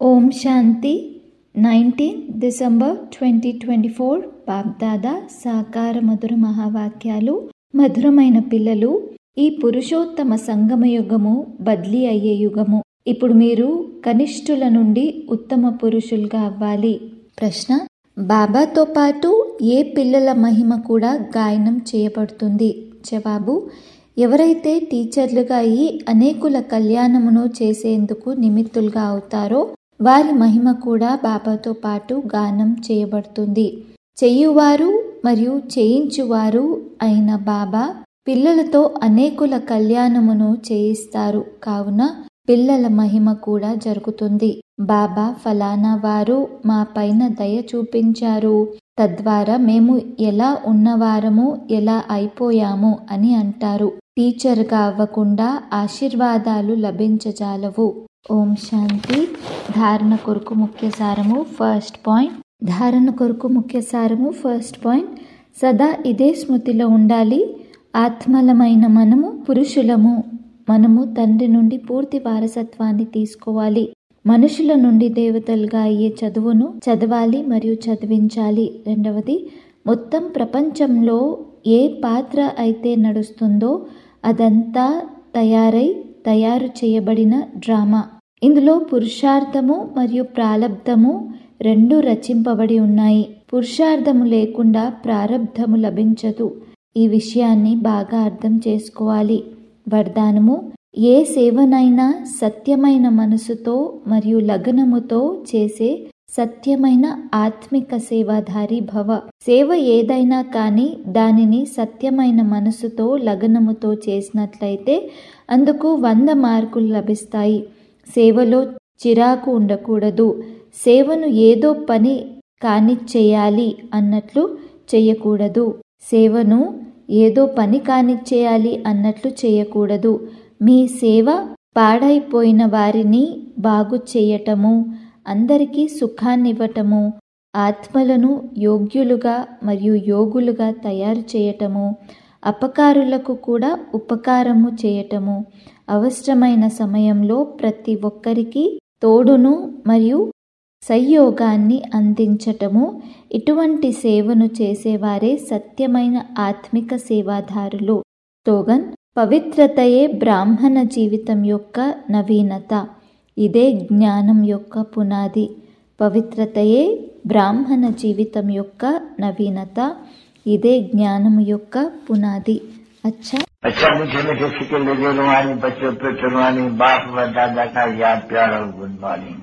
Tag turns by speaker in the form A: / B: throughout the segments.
A: ఓం శాంతి nineteen December twenty twenty four BapDada సాకార మధుర మహావాక్యాలు మధురమైన పిల్లలు ఈ పురుషోత్తమ సంగమ యుగము బదిలీ అయ్యే యుగము ఇప్పుడు మీరు కనిష్ఠుల నుండి ఉత్తమ పురుషులుగా అవ్వాలి ప్రశ్న బాబాతో పాటు ఏ పిల్లల మహిమ కూడా గాయనం చేయబడుతుంది జవాబు ఎవరైతే టీచర్లుగా అయి అనేకుల కళ్యాణమును చేసేందుకు నిమిత్తులుగా అవుతారో వారి మహిమ కూడా బాబాతో పాటు గానం చేయబడుతుంది చేయువారు మరియు చేయించువారు అయిన బాబా పిల్లలతో అనేకుల కళ్యాణమును చేయిస్తారు కావున పిల్లల మహిమ కూడా జరుగుతుంది బాబా ఫలానా వారు మా పైన దయ చూపించారు తద్వారా మేము ఎలా ఉన్నవారము ఎలా అయిపోయాము అని అంటారు టీచర్గా అవ్వకుండా ఆశీర్వాదాలు లభించజాలవు ఓం శాంతి ధారణ కొరకు ముఖ్య సారము ఫస్ట్ పాయింట్ ధారణ కొరకు ముఖ్య సారము ఫస్ట్ పాయింట్ సదా ఇదే స్మృతిలో ఉండాలి ఆత్మలమైన మనము పురుషులము మనము తండ్రి నుండి పూర్తి వారసత్వాన్ని తీసుకోవాలి మనుషుల నుండి దేవతలుగా అయ్యే చదువును చదవాలి మరియు చదివించాలి రెండవది మొత్తం ప్రపంచంలో ఏ పాత్ర అయితే నడుస్తుందో అదంతా తయారై తయారు చేయబడిన డ్రామా ఇందులో పురుషార్థము మరియు ప్రాలబ్ధము రెండు రచింపబడి ఉన్నాయి పురుషార్థము లేకుండా ప్రారబ్ధము లభించదు ఈ విషయాన్ని బాగా అర్థం చేసుకోవాలి వరదానము ఏ సేవనైనా సత్యమైన మనసుతో మరియు లగ్నముతో చేసే సత్యమైన ఆత్మిక సేవాధారి భవ సేవ ఏదైనా కానీ దానిని సత్యమైన మనసుతో లగ్నముతో చేసినట్లయితే అందుకు వంద మార్కులు లభిస్తాయి సేవలో చిరాకు ఉండకూడదు సేవను ఏదో పని కానిచ్చేయాలి అన్నట్లు చేయకూడదు సేవను ఏదో పని కానిచ్చేయాలి అన్నట్లు చేయకూడదు మీ సేవ పాడైపోయిన వారిని బాగు చేయటము అందరికీ సుఖాన్నివ్వటము ఆత్మలను యోగ్యులుగా మరియు యోగులుగా తయారు చేయటము అపకారులకు కూడా ఉపకారము చేయటము అవసరమైన సమయంలో ప్రతి ఒక్కరికి తోడును మరియు సంయోగాన్ని అందించటము ఇటువంటి సేవను చేసేవారే సత్యమైన ఆత్మిక సేవాదారులు స్లోగన్ పవిత్రతయే బ్రాహ్మణ జీవితం యొక్క నవీనత ఇదే జ్ఞానం యొక్క పునాది పవిత్రతయే బ్రాహ్మణ జీవితం యొక్క నవీనత ఇదే జ్ఞానం యొక్క పునాది అచ్చా
B: अच्छा मीठे मीठे सिक्के लगे रुहानी बच्चों पे चुनवानी बाप व दादा का याद प्यार और गुड मॉर्निंग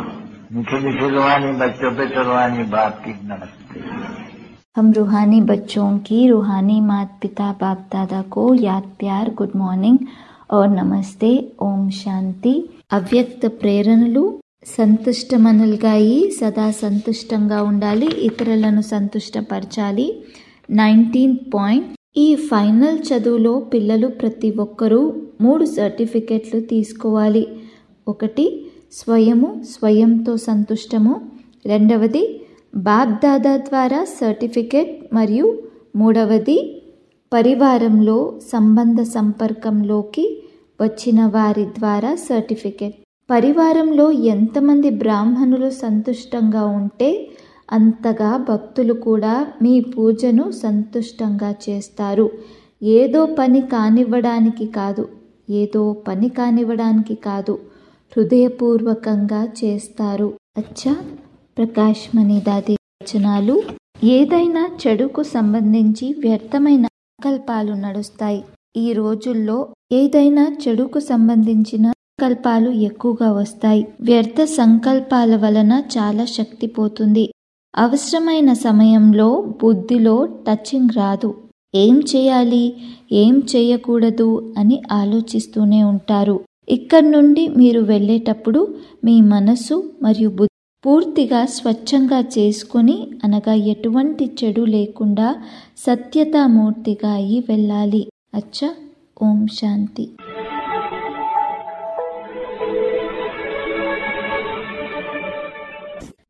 B: मीठे मीठे रुहानी बच्चों पे चुनवानी बाप की नमस्ते
A: हम रूहानी बच्चों की रूहानी माता पिता बाप दादा को याद प्यार గుడ్ మార్నింగ్ और నమస్తే ఓం శాంతి అవ్యక్త ప్రేరణలు సంతుష్టమనులుగా అయి సదా సంతుష్టంగా ఉండాలి ఇతరులను సంతుష్టపరచాలి నైన్టీన్ పాయింట్ ఈ ఫైనల్ చదువులో పిల్లలు ప్రతి ఒక్కరూ మూడు సర్టిఫికెట్లు తీసుకోవాలి ఒకటి స్వయము స్వయంతో సంతుష్టము రెండవది బాబ్దాదా ద్వారా సర్టిఫికెట్ మరియు మూడవది పరివారంలో సంబంధ సంపర్కంలోకి వచ్చిన వారి ద్వారా సర్టిఫికెట్ పరివారంలో ఎంతమంది బ్రాహ్మణులు సంతుష్టంగా ఉంటే అంతగా భక్తులు కూడా మీ పూజను సంతుష్టంగా చేస్తారు ఏదో పని కానివ్వడానికి కాదు ఏదో పని కానివ్వడానికి కాదు హృదయపూర్వకంగా చేస్తారు అచ్చా ప్రకాష్ మణిదాది వచనాలు ఏదైనా చెడుకు సంబంధించి వ్యర్థమైన సంకల్పాలు నడుస్తాయి ఈ రోజుల్లో ఏదైనా చెడుకు సంబంధించిన సంకల్పాలు ఎక్కువగా వస్తాయి వ్యర్థ సంకల్పాల వలన చాలా శక్తి పోతుంది అవసరమైన సమయంలో బుద్ధిలో టచింగ్ రాదు ఏం చేయాలి ఏం చేయకూడదు అని ఆలోచిస్తూనే ఉంటారు ఇక్కడి నుండి మీరు వెళ్ళేటప్పుడు మీ మనసు మరియు బుద్ధి పూర్తిగా స్వచ్ఛంగా చేసుకొని అనగా ఎటువంటి చెడు లేకుండా సత్యతామూర్తిగా అయి వెళ్ళాలి అచ్చా ఓం శాంతి